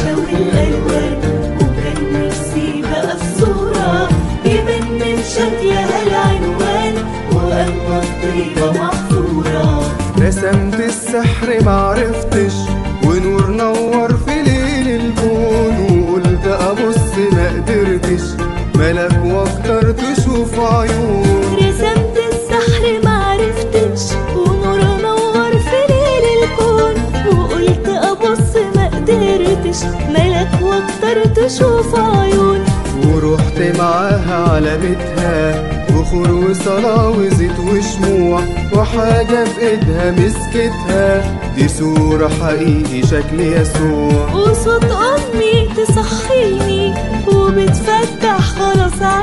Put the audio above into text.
النقشة والألوان وكان نفسي بقى الصورة يبان من شكلها العنوان وقلبها الطيبة محفورة رسمت السحر معرفتش ونور نور في ليل الكون وقلت ابص ما قدرتش ملك واكتر تشوف عيون رسمت السحر معرفتش ونور نور في ليل الكون وقلت ابص ما قدرتش ملك واكتر تشوف عيون ورحت معاها على بيتها بخور وصلاة وزيت وشموع وحاجة في ايدها مسكتها دي صورة حقيقي شكل يسوع وصوت امي تصحيني وبتفتح خلاص